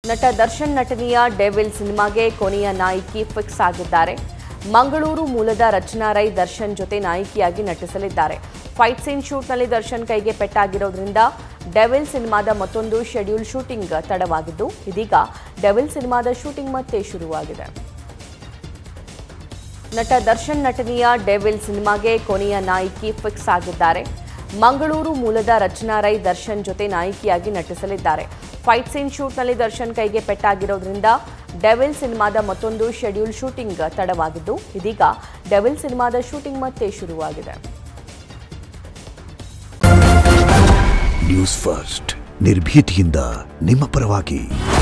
ನಟ ದರ್ಶನ್ ನಟನೆಯ ಡೆವಿಲ್ ಸಿನಿಮಾಗೆ ಕೊನೆಯ ನಾಯಕಿ ಫಿಕ್ಸ್ ಆಗಿದ್ದಾರೆ ಮಂಗಳೂರು ಮೂಲದ ರಚನಾ ರೈ ದರ್ಶನ್ ಜೊತೆ ನಾಯಕಿಯಾಗಿ ನಟಿಸಲಿದ್ದಾರೆ ಫೈಟ್ ಸೀನ್ ಶೂಟ್ನಲ್ಲಿ ದರ್ಶನ್ ಕೈಗೆ ಪೆಟ್ಟಾಗಿರೋದ್ರಿಂದ ಡೆವಿಲ್ ಸಿನಿಮಾದ ಮತ್ತೊಂದು ಶೆಡ್ಯೂಲ್ ಶೂಟಿಂಗ್ ತಡವಾಗಿದ್ದು ಇದೀಗ ಡೆವಿಲ್ ಸಿನಿಮಾದ ಶೂಟಿಂಗ್ ಮತ್ತೆ ಶುರುವಾಗಿದೆ ನಟ ದರ್ಶನ್ ನಟನೆಯ ಡೆವಿಲ್ ಸಿನಿಮಾಗೆ ಕೊನೆಯ ನಾಯಕಿ ಫಿಕ್ಸ್ ಆಗಿದ್ದಾರೆ ಮಂಗಳೂರು ಮೂಲದ ರಚನಾ ರೈ ದರ್ಶನ್ ಜೊತೆ ನಾಯಕಿಯಾಗಿ ನಟಿಸಲಿದ್ದಾರೆ ಫೈಟ್ ಸೀನ್ ಶೂಟ್ನಲ್ಲಿ ದರ್ಶನ್ ಕೈಗೆ ಪೆಟ್ಟಾಗಿರೋದ್ರಿಂದ ಡೆವಿಲ್ ಸಿನಿಮಾದ ಮತ್ತೊಂದು ಶೆಡ್ಯೂಲ್ ಶೂಟಿಂಗ್ ತಡವಾಗಿದ್ದು ಇದೀಗ ಡೆವಿಲ್ ಸಿನಿಮಾದ ಶೂಟಿಂಗ್ ಮತ್ತೆ ಶುರುವಾಗಿದೆ ನ್ಯೂಸ್ ಫಸ್ಟ್ ನಿರ್ಭೀತಿಯಿಂದ ನಿಮ್ಮ ಪರವಾಗಿ